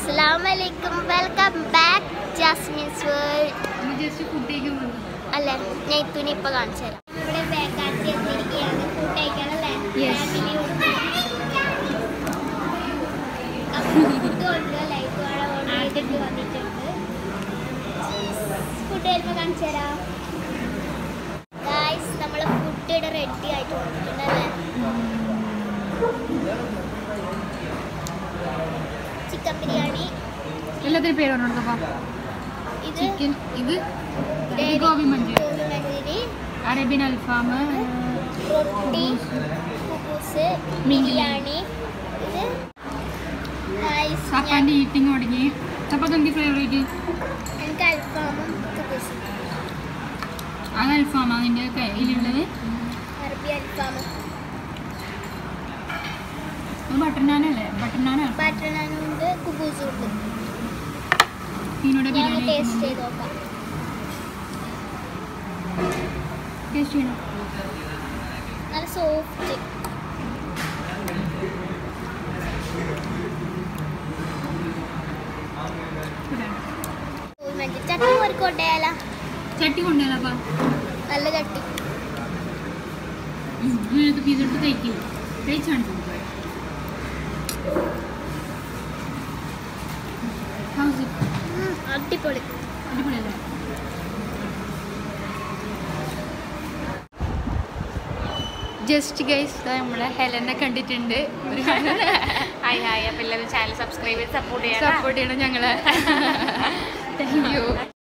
അസ്സലാമലൈക്കും welcome back Jasmin's world just food കഴിക്കാൻ വന്നു അല്ലേ ഞാൻ ഇത്തുനി ഇപ്പൊ കാണിച്ചു തരാം ഇവിടെ ബാക്കാത്തി എത്തിയിരിക്കുകയാണ് ഫുഡ് കഴിക്കാനല്ലേ Yes. ഫാമിലി ഫുഡ് കൊണ്ടുവല്ലേ ഓർഡർ വന്നിട്ടുണ്ട് ഫുഡ് വരുമ്പോൾ കാണിച്ചു തരാം ഗായ്സ് നമ്മൾ ഫുഡ് ഇവിടെ റെഡി ആയിട്ട് വന്നിട്ടുണ്ടല്ലേ ചിക്കൻ ബിരിയാണി എല്ലാത്തിനും പേര് പറഞ്ഞോടത്തപ്പാ ഇത് ചിക്കൻ ഇത് ഇത് ഗ്രേവി, ഗോബി മഞ്ചൂരി ഗോബി മഞ്ചൂരി അറേബ്യൻ അൽഫാം റൊട്ടി കുബൂസ് ബിരിയാണി ഇത് rice, ചപ്പാൻ്റെ ഈറ്റിംഗ് തുടങ്ങി ചപ്പാത്തി എനിക്ക് ഫേവറേറ്റ് ഞാൻ- എനിക്ക് അൽഫാമും കുബൂസും അത് അൽഫാം അതിൻ്റെ കയ്യിലുള്ളത് അറബി അൽഫാമും അത് ബട്ടർ നാനല്ലേ ബട്ടർ നാൻ ബട്ടർ നാനും ഉണ്ട് കുബൂസും ഉണ്ട് ഇതിനോട് ഞാൻ ബിരിയാണി ടേസ്റ്റ് ചെയ്ത് നോക്കാം ടേസ്റ്റ് ചെയ്യണം നല്ല സോഫ്റ്റ് ഗോബി മഞ്ചൂരി ചട്ടി കോരിക്കോട്ടേല ചട്ടി കൊണ്ടുവരപ്പാ നല്ല ചട്ടി ഇതിനകത്ത് പീസ് എടുത്ത് കഴിക്കൂ കഴിച്ചാണ് ഹൗസ് ഉം, അടിപൊളി അടിപൊളിയല്ലേ ജസ്റ്റ് ഗൈസ് നമ്മളെ ഹെലനെ കണ്ടിട്ടുണ്ട് ഒരു ഹായ് ഹായ് അപ്പോൾ എല്ലാവരും ചാനൽ സബ്സ്ക്രൈബ് ചെയ്ത് സപ്പോർട്ട് ചെയ്യണം സപ്പോർട്ട് ചെയ്യണം ഞങ്ങളെ താങ്ക് യു